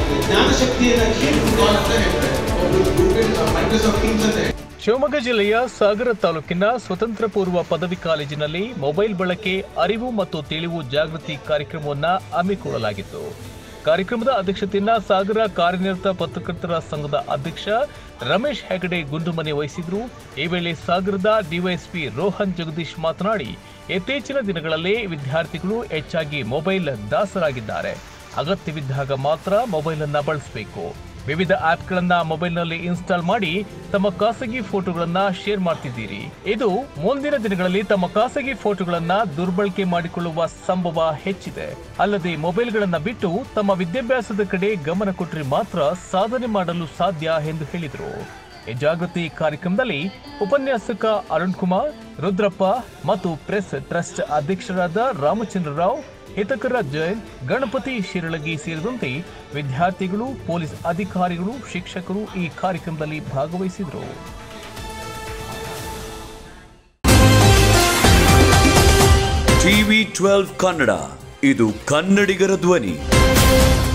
ಜ್ಞಾನ ಶಕ್ತಿಯನ್ನ ಕೇಳ್ಕೊಂಡು ಅಂತ ಹೇಳ್ತಾರೆ ಒಬ್ರು ಗೂಗಲ್ ಮೈಕ್ರೋಸಾಫ್ಟ್ ಟೀಮ್ಸ್ ಅಂತ ಶಿವಮೊಗ್ಗ ಜಿಲ್ಲೆಯ ಸಾಗರ ತಾಲೂಕಿನ ಸ್ವತಂತ್ರ ಪೂರ್ವ ಪದವಿ ಕಾಲೇಜಿನಲ್ಲಿ ಮೊಬೈಲ್ ಬಳಕೆ ಅರಿವು ಮತ್ತು ತಿಳಿವು ಜಾಗೃತಿ ಕಾರ್ಯಕ್ರಮವನ್ನ ಹಮ್ಮಿಕೊಳ್ಳಲಾಗಿತ್ತು ಕಾರ್ಯಕ್ರಮದ ಅಧ್ಯಕ್ಷತೆಯನ್ನ ಸಾಗರ ಕಾರ್ಯನಿರತ ಪತ್ರಕರ್ತರ ಸಂಘದ ಅಧ್ಯಕ್ಷ ರಮೇಶ್ ಹೆಗಡೆ ಗುಂಡುಮನೆ ವಹಿಸಿದ್ರು ಈ ವೇಳೆ ಸಾಗರದ ಡಿವೈಎಸ್ಪಿ ರೋಹನ್ ಜಗದೀಶ್ ಮಾತನಾಡಿ ಇತ್ತೀಚಿನ ದಿನಗಳಲ್ಲಿ ವಿದ್ಯಾರ್ಥಿಗಳು ಹೆಚ್ಚಾಗಿ ಮೊಬೈಲ್ ದಾಸರಾಗಿದ್ದಾರೆ ಅಗತ್ಯವಿದ್ದಾಗ ಮಾತ್ರ ಮೊಬೈಲ್ ಅನ್ನ ಬಳಸಬೇಕು ವಿವಿಧ ಆಪ್ಗಳನ್ನ ಮೊಬೈಲ್ನಲ್ಲಿ ಇನ್ಸ್ಟಾಲ್ ಮಾಡಿ ತಮ್ಮ ಖಾಸಗಿ ಫೋಟೋಗಳನ್ನ ಶೇರ್ ಮಾಡ್ತಿದ್ದೀರಿ ಇದು ಮುಂದಿನ ದಿನಗಳಲ್ಲಿ ತಮ್ಮ ಖಾಸಗಿ ಫೋಟೋಗಳನ್ನ ದುರ್ಬಳಕೆ ಮಾಡಿಕೊಳ್ಳುವ ಸಂಭವ ಹೆಚ್ಚಿದೆ ಅಲ್ಲದೆ ಮೊಬೈಲ್ಗಳನ್ನ ಬಿಟ್ಟು ತಮ್ಮ ವಿದ್ಯಾಭ್ಯಾಸದ ಕಡೆ ಗಮನ ಕೊಟ್ಟರೆ ಮಾತ್ರ ಸಾಧನೆ ಮಾಡಲು ಸಾಧ್ಯ ಎಂದು ಹೇಳಿದರು ಈ ಜಾಗೃತಿ ಕಾರ್ಯಕ್ರಮದಲ್ಲಿ ಉಪನ್ಯಾಸಕ ಅರುಣ್ ಕುಮಾರ್ ರುದ್ರಪ್ಪ ಮತ್ತು ಪ್ರೆಸ್ ಟ್ರಸ್ಟ್ ಅಧ್ಯಕ್ಷರಾದ ರಾಮಚಂದ್ರ ರಾವ್ ಹಿತಕರ ಜೈನ್ ಗಣಪತಿ ಶಿರಳಗಿ ಸೇರಿದಂತೆ ವಿದ್ಯಾರ್ಥಿಗಳು ಪೊಲೀಸ್ ಅಧಿಕಾರಿಗಳು ಶಿಕ್ಷಕರು ಈ ಕಾರ್ಯಕ್ರಮದಲ್ಲಿ ಭಾಗವಹಿಸಿದರು ಟಿವಿ ಟ್ವೆಲ್ವ್ ಕನ್ನಡ ಇದು ಕನ್ನಡಿಗರ ಧ್ವನಿ